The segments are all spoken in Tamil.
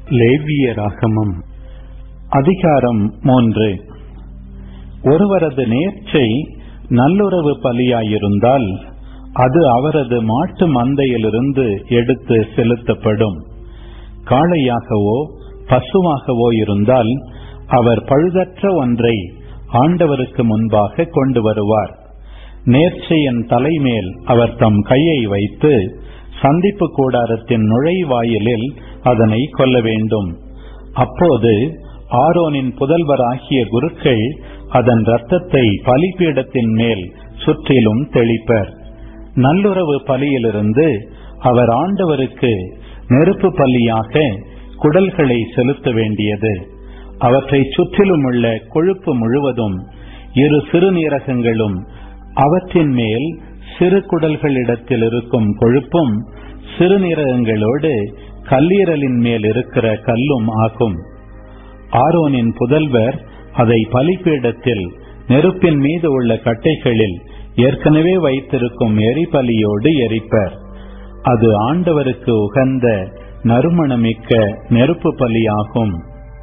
லேவியராகமம் அதிகாரம் மூன்று ஒருவரது நேர்ச்சை நல்லுறவு பலியாயிருந்தால் அது அவரது மாட்டு மந்தையிலிருந்து எடுத்து செலுத்தப்படும் காளையாகவோ பசுவாகவோ இருந்தால் அவர் பழுதற்ற ஒன்றை ஆண்டவருக்கு முன்பாக கொண்டு வருவார் நேர்ச்சையின் தலைமேல் அவர் தம் கையை வைத்து சந்திப்பு கூடாரத்தின் நுழைவாயிலில் அதனை கொல்ல வேண்டும் அப்போது ஆரோனின் புதல்வராகிய குருக்கள் அதன் இரத்தத்தை பலிபீடத்தின் மேல் சுற்றிலும் தெளிப்பர் நல்லுறவு பலியிலிருந்து அவர் ஆண்டவருக்கு நெருப்பு பலியாக குடல்களை செலுத்த வேண்டியது அவற்றை சுற்றிலும் உள்ள கொழுப்பு முழுவதும் இரு சிறுநீரகங்களும் அவற்றின் மேல் சிறு குடல்களிடத்தில் இருக்கும் கொழுப்பும் சிறுநீரகங்களோடு கல்லீரலின் மேல் இருக்கிற கல்லும் ஆகும் ஆரோனின் புதல்வர் அதை பலிபீடத்தில் நெருப்பின் மீது உள்ள கட்டைகளில் ஏற்கனவே வைத்திருக்கும் எரிபலியோடு எரிப்பர் அது ஆண்டவருக்கு உகந்த நறுமணமிக்க நெருப்பு பலியாகும்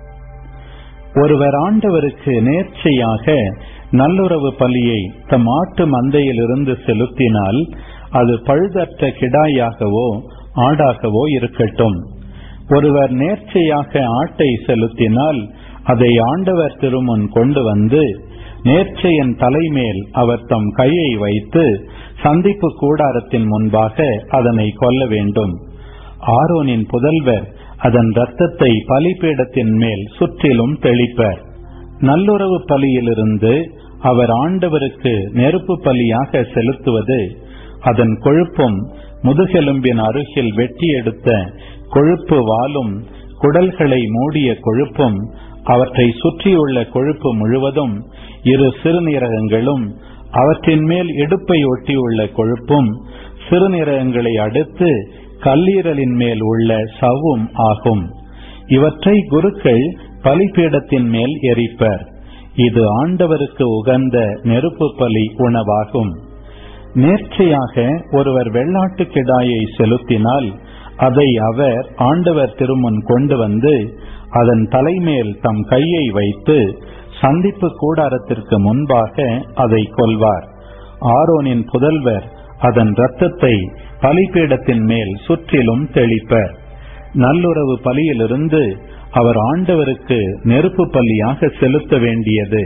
ஒருவர் ஆண்டவருக்கு நேர்ச்சையாக நல்லுறவு பலியை தம் ஆட்டு மந்தையிலிருந்து செலுத்தினால் அது பழுதற்ற கிடாயாகவோ ஆடாகவோ இருக்கட்டும் ஒருவர் நேர்ச்சையாக ஆட்டை செலுத்தினால் அதை ஆண்டவர் திருமுன் கொண்டு வந்து நேர்ச்சையின் தலைமேல் அவர் தம் கையை வைத்து சந்திப்பு கூடாரத்தின் முன்பாக அதனை கொல்ல வேண்டும் ஆரோனின் புதல்வர் அதன் இரத்தத்தை பலிபீடத்தின் மேல் சுற்றிலும் தெளிப்பர் நல்லுறவு பலியிலிருந்து அவர் ஆண்டவருக்கு நெருப்பு பலியாக செலுத்துவது அதன் கொழுப்பும் முதுகெலும்பின் அருகில் வெட்டி எடுத்த கொழுப்பு வாலும் குடல்களை மூடிய கொழுப்பும் அவற்றை சுற்றியுள்ள கொழுப்பு முழுவதும் இரு சிறுநீரகங்களும் அவற்றின் மேல் இடுப்பை ஒட்டியுள்ள கொழுப்பும் சிறுநீரகங்களை அடுத்து கல்லீரலின் மேல் உள்ள சவ்வும் ஆகும் இவற்றை குருக்கள் பலிபீடத்தின் மேல் எரிப்பர் இது ஆண்டவருக்கு உகந்த நெருப்பு பலி உணவாகும் நேர்ச்சையாக ஒருவர் வெள்ளாட்டு கிடாயை செலுத்தினால் அதை அவர் ஆண்டவர் திருமுன் கொண்டு வந்து அதன் தலைமேல் தம் கையை வைத்து சந்திப்பு கூடாரத்திற்கு முன்பாக அதை கொல்வார் ஆரோனின் புதல்வர் அதன் இரத்தத்தை பலிபீடத்தின் மேல் சுற்றிலும் தெளிப்பர் நல்லுறவு பலியிலிருந்து அவர் ஆண்டவருக்கு நெருப்பு பலியாக செலுத்த வேண்டியது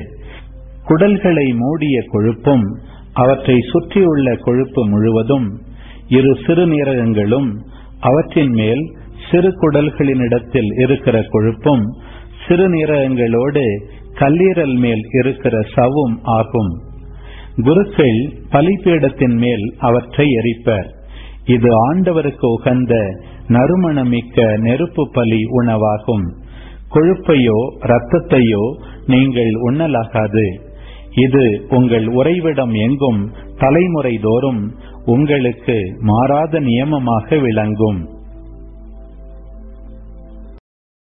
குடல்களை மூடிய கொழுப்பும் அவற்றை சுற்றியுள்ள கொழுப்பு முழுவதும் இரு சிறுநீரகங்களும் அவற்றின் மேல் சிறு குடல்களினிடத்தில் இருக்கிற கொழுப்பும் சிறுநீரகங்களோடு கல்லீரல் மேல் இருக்கிற சவும் ஆகும் குருக்கள் பலிபீடத்தின் மேல் அவற்றை எரிப்பர் இது ஆண்டவருக்கு உகந்த நறுமணமிக்க நெருப்பு பலி உணவாகும் கொழுப்பையோ இரத்தத்தையோ நீங்கள் உண்ணலாகாது இது உங்கள் உறைவிடம் எங்கும் தலைமுறை தோறும் உங்களுக்கு மாறாத நியமமாக விளங்கும்